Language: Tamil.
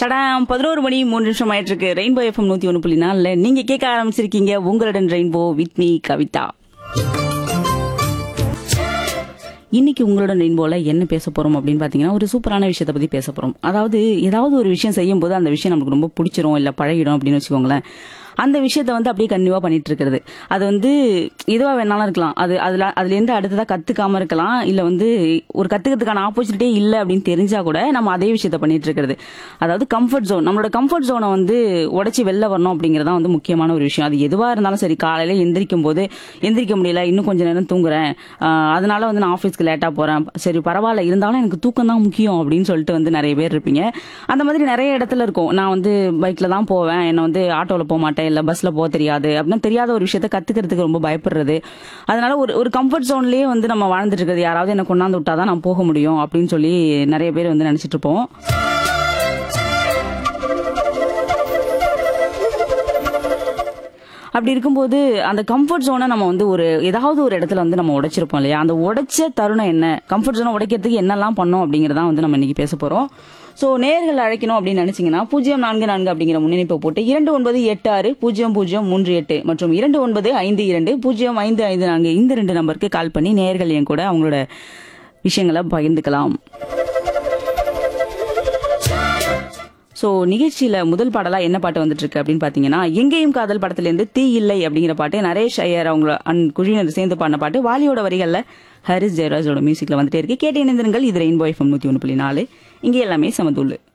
சடாம் பதினோரு மணி மூணு நிமிஷம் ஆயிட்டு இருக்கு ரெயின்போ எஃப்எம் நூத்தி ஒன்று புள்ளி நாலுல நீங்க கேட்க ஆரம்பிச்சிருக்கீங்க உங்களுடன் ரெயின்போ வித் மீ கவிதா இன்னைக்கு உங்களுடன் ரெயின்போல என்ன பேச போறோம் அப்படின்னு பாத்தீங்கன்னா ஒரு சூப்பரான விஷயத்தை பத்தி பேச போறோம் அதாவது ஏதாவது ஒரு விஷயம் செய்யும் போது அந்த விஷயம் நமக்கு ரொம்ப பிடிச்சிரும் இல்ல பழகிடும் அப்படின்னு வச்சுக்கோங்களேன் அந்த விஷயத்த வந்து அப்படியே கன்னியூவா பண்ணிட்டு இருக்கிறது அது வந்து எதுவா வேணாலும் இருக்கலாம் அது அதுல அதுல இருந்து அடுத்ததா கத்துக்காம இருக்கலாம் இல்ல வந்து ஒரு கத்துக்கிறதுக்கான ஆப்பர்ச்சுனிட்டியே இல்லை அப்படின்னு தெரிஞ்சா கூட நம்ம அதே விஷயத்த பண்ணிட்டு இருக்கிறது அதாவது கம்ஃபர்ட் ஜோன் நம்மளோட கம்ஃபர்ட் ஜோனை வந்து உடைச்சி வெளில வரணும் அப்படிங்கறதா வந்து முக்கியமான ஒரு விஷயம் அது எதுவா இருந்தாலும் சரி காலையில எந்திரிக்கும் போது எந்திரிக்க முடியல இன்னும் கொஞ்ச நேரம் தூங்குறேன் ஆஹ் அதனால வந்து நான் ஆஃபீஸ்க்கு லேட்டா போறேன் சரி பரவாயில்ல இருந்தாலும் எனக்கு தூக்கம் தான் முக்கியம் அப்படின்னு சொல்லிட்டு வந்து நிறைய பேர் இருப்பீங்க அந்த மாதிரி நிறைய இடத்துல இருக்கும் நான் வந்து பைக்ல தான் போவேன் என்ன வந்து ஆட்டோல போக மாட்டேன் இல்ல பஸ்ல போக தெரியாது அப்படின்னு தெரியாத ஒரு விஷயத்த கத்துக்கிறதுக்கு ரொம்ப பயப்படுறது அதனால ஒரு ஒரு கம்ஃபர்ட் ஜோன்லயே வந்து நம்ம வாழ்ந்துட்டு இருக்கிறது யாராவது என்ன கொண்டாந்து விட்டாதான் நான் போக முடியும் அப்படின்னு சொல்லி நிறைய பேர் வந்து நினைச்சிட்டு இருப்போம் அப்படி இருக்கும்போது அந்த கம்ஃபர்ட் ஜோனை நம்ம வந்து ஒரு ஏதாவது ஒரு இடத்துல வந்து நம்ம உடைச்சிருப்போம் இல்லையா அந்த உடைச்ச தருணம் என்ன கம்ஃபர்ட் ஜோனை உடைக்கிறதுக்கு என்னெல்லாம் பண்ணோம் அப்படிங்கறதான் வந்து நம்ம இன்னைக்கு பேச போறோம் ஸோ நேர்கள் அழைக்கணும் அப்படின்னு நினைச்சீங்கன்னா பூஜ்ஜியம் நான்கு நான்கு அப்படிங்கிற முன்னிணைப்பை போட்டு இரண்டு ஒன்பது எட்டு ஆறு பூஜ்ஜியம் பூஜ்ஜியம் மூன்று எட்டு மற்றும் இரண்டு ஒன்பது ஐந்து இரண்டு பூஜ்ஜியம் ஐந்து ஐந்து நான்கு இந்த ரெண்டு நம்பருக்கு கால் பண்ணி நேர்கள் என் கூட அவங்களோட விஷயங்களை பகிர்ந்துக்கலாம் ஸோ நிகழ்ச்சியில முதல் பாடலா என்ன பாட்டு வந்துட்டு இருக்கு அப்படின்னு பாத்தீங்கன்னா எங்கேயும் காதல் படத்துல இருந்து தீ இல்லை அப்படிங்கிற பாட்டு நரேஷ் ஐயர் அவங்க அன் குழுவினர் சேர்ந்து பாடின பாட்டு வாலியோட வரிகள்ல ஹரிஸ் ஜெயராஜோட மியூசிக்ல வந்துட்டே இருக்கு கேட்டு இணைந்திருங்கள் இது ரெயின்போ எஃப்எம் நூத்தி ஒன்று புள்ளி நாலு இங்கே எல்லாமே சமதுள்ளு